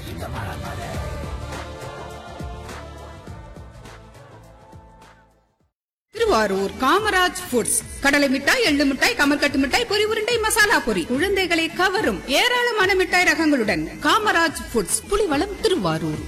Thiruvarur Kamaraj foods கடலை மிட்டாய் எள்ளு மிட்டாய் கமர்கட்டு மிட்டாய் பொரி உருண்டை மசாலா பொரி குழந்தைகளை கவரும் ஏராளமான மிட்டாய் ரகங்களுடன் காமராஜ் ஃபுட்ஸ் புலிவளம் திருவாரூர்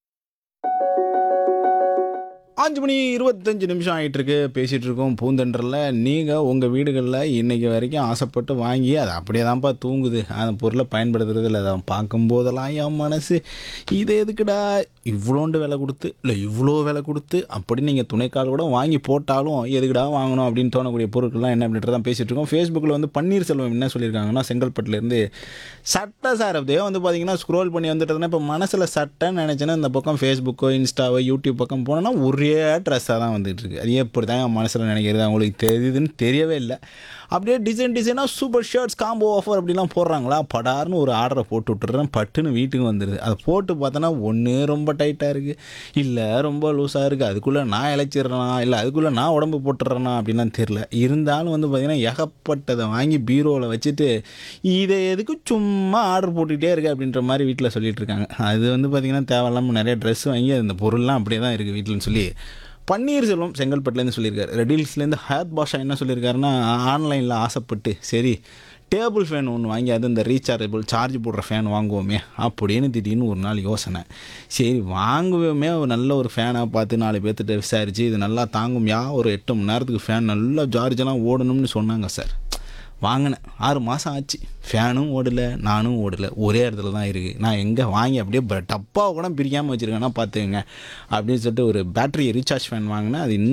அஞ்சு மணி இருபத்தஞ்சு நிமிஷம் ஆகிட்டு இருக்கு பேசிகிட்டு இருக்கோம் பூந்தென்றரில் நீங்கள் உங்கள் வீடுகளில் இன்றைக்கி வரைக்கும் ஆசைப்பட்டு வாங்கி அது அப்படியே தான்ப்பா தூங்குது அந்த பொருளை பயன்படுத்துறது இல்லை அதை பார்க்கும்போதெல்லாம் என் மனசு இது எதுக்குடா இவ்வளோண்டு விலை கொடுத்து இல்லை இவ்வளோ விலை கொடுத்து அப்படி நீங்கள் துணைக்கால் கூட வாங்கி போட்டாலும் எதுக்குடா வாங்கணும் அப்படின்னு தோணக்கூடிய பொருட்கள்லாம் என்ன அப்படின்ட்டு தான் பேசிகிட்டு இருக்கோம் ஃபேஸ்புக்கில் வந்து பன்னீர்செல்வம் என்ன சொல்லியிருக்காங்கன்னா செங்கல்பட்டுலேருந்து சட்டை சார் அப்படியே வந்து பார்த்தீங்கன்னா ஸ்க்ரோல் பண்ணி வந்துட்டதுன்னா இப்போ மனசில் சட்டைன்னு நினச்சேன்னா இந்த பக்கம் ஃபேஸ்புக்கோ இன்ஸ்டாவோ யூடியூப் பக்கம் போனோன்னா ஒரே ட்ரெஸ்ஸாக தான் வந்துட்டு இருக்கு அது எப்படி தான் என் மனசில் நினைக்கிறது அவங்களுக்கு தெரியுதுன்னு தெரியவே இல்லை அப்படியே டிசைன் டிசைனாக சூப்பர் ஷர்ட்ஸ் காம்போ ஆஃபர் அப்படிலாம் போடுறாங்களா படார்னு ஒரு ஆர்டரை போட்டு விட்டுறேன் பட்டுன்னு வீட்டுக்கு வந்துடுது அதை போட்டு பார்த்தோன்னா ஒன்று ரொம்ப டைட்டாக இருக்குது இல்லை ரொம்ப லூஸாக இருக்குது அதுக்குள்ளே நான் இழைச்சிடுறேனா இல்லை அதுக்குள்ளே நான் உடம்பு போட்டுறேனா அப்படின்லாம் தெரில இருந்தாலும் வந்து பார்த்திங்கன்னா ஏகப்பட்டதை வாங்கி பீரோவில் வச்சுட்டு இதை எதுக்கு சும்மா ஆர்டர் போட்டுக்கிட்டே இருக்கு அப்படின்ற மாதிரி வீட்டில் சொல்லிட்டு இருக்காங்க அது வந்து பார்த்திங்கன்னா தேவையில்லாமல் நிறைய ட்ரெஸ் வாங்கி அந்த பொருள்லாம் அப்படியே தான் இருக்குது வீட்டில்னு சொல்லி பன்னீர்செல்வம் செங்கல்பட்டுலேருந்து சொல்லியிருக்காரு ரெடில்ஸ்லேருந்து ஹயாத் பாஷா என்ன சொல்லியிருக்காருன்னா ஆன்லைனில் ஆசைப்பட்டு சரி டேபிள் ஃபேன் ஒன்று வாங்கி அது இந்த ரீசார்ஜபிள் சார்ஜ் போடுற ஃபேன் வாங்குவோமே அப்படின்னு திடீர்னு ஒரு நாள் யோசனை சரி வாங்குவோமே ஒரு நல்ல ஒரு ஃபேனாக பார்த்து நாலு பேர்த்திட்ட விசாரித்து இது நல்லா தாங்கும்யா ஒரு எட்டு மணி நேரத்துக்கு ஃபேன் நல்லா சார்ஜெல்லாம் ஓடணும்னு சொன்னாங்க சார் வாங்கினேன் ஆறு மாதம் ஆச்சு ஃபேனும் ஓடலை நானும் ஓடலை ஒரே இடத்துல தான் இருக்குது நான் எங்கே வாங்கி அப்படியே ப- டப்பாவை கூட பிரிக்காமல் வச்சுருக்கேன்னா பார்த்துக்கங்க அப்படின்னு சொல்லிட்டு ஒரு பேட்டரி ரீசார்ஜ் ஃபேன் வாங்கினேன் அது இன்னும்